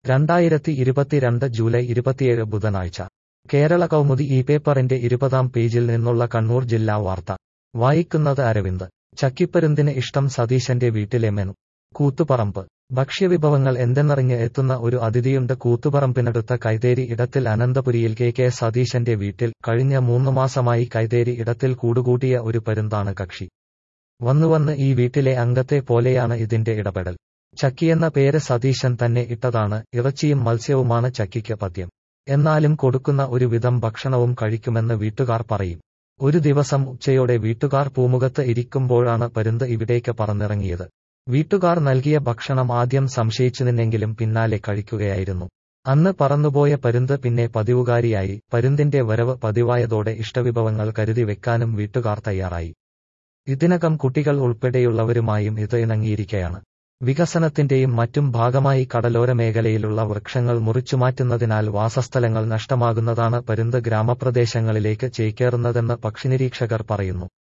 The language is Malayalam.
രണ്ടായിരത്തി ഇരുപത്തിരണ്ട് ജൂലൈ ഇരുപത്തിയേഴ് ബുധനാഴ്ച കേരള കൗമുദി ഈ പേപ്പറിന്റെ ഇരുപതാം പേജിൽ നിന്നുള്ള കണ്ണൂർ ജില്ലാ വാർത്ത വായിക്കുന്നത് അരവിന്ദ് ചക്കിപ്പരുന്തിന് ഇഷ്ടം സതീശന്റെ വീട്ടിലെ മെനു കൂത്തുപറമ്പ് ഭക്ഷ്യവിഭവങ്ങൾ എന്തെന്നറിഞ്ഞ് എത്തുന്ന ഒരു അതിഥിയുണ്ട് കൂത്തുപറമ്പിനടുത്ത കൈതേരി ഇടത്തിൽ അനന്തപുരിയിൽ കെ കെ സതീശന്റെ വീട്ടിൽ കഴിഞ്ഞ മൂന്നു മാസമായി കൈതേരി ഇടത്തിൽ കൂടുകൂട്ടിയ ഒരു പരുന്താണ് കക്ഷി വന്നുവന്ന് ഈ വീട്ടിലെ അംഗത്തെ പോലെയാണ് ഇതിന്റെ ഇടപെടൽ ചക്കിയെന്ന പേര് സതീശൻ തന്നെ ഇട്ടതാണ് ഇറച്ചിയും മത്സ്യവുമാണ് ചക്കിക്ക് പദ്യം എന്നാലും കൊടുക്കുന്ന ഒരു വിധം ഭക്ഷണവും കഴിക്കുമെന്ന് വീട്ടുകാർ പറയും ഒരു ദിവസം ഉച്ചയോടെ വീട്ടുകാർ പൂമുഖത്ത് ഇരിക്കുമ്പോഴാണ് പരുന്ത് ഇവിടേക്ക് പറന്നിറങ്ങിയത് വീട്ടുകാർ നൽകിയ ഭക്ഷണം ആദ്യം സംശയിച്ചു നിന്നെങ്കിലും പിന്നാലെ കഴിക്കുകയായിരുന്നു അന്ന് പറന്നുപോയ പരുന്ത് പിന്നെ പതിവുകാരിയായി പരുന്തിന്റെ വരവ് പതിവായതോടെ ഇഷ്ടവിഭവങ്ങൾ കരുതി വെക്കാനും വീട്ടുകാർ തയ്യാറായി ഇതിനകം കുട്ടികൾ ഉൾപ്പെടെയുള്ളവരുമായും ഇത് ഇണങ്ങിയിരിക്കയാണ് വികസനത്തിന്റെയും മറ്റും ഭാഗമായി കടലോര മേഖലയിലുള്ള വൃക്ഷങ്ങൾ മുറിച്ചുമാറ്റുന്നതിനാൽ വാസസ്ഥലങ്ങൾ നഷ്ടമാകുന്നതാണ് പരുന്ത് ഗ്രാമപ്രദേശങ്ങളിലേക്ക് ചേക്കേറുന്നതെന്ന് പക്ഷിനിരീക്ഷകർ പറയുന്നു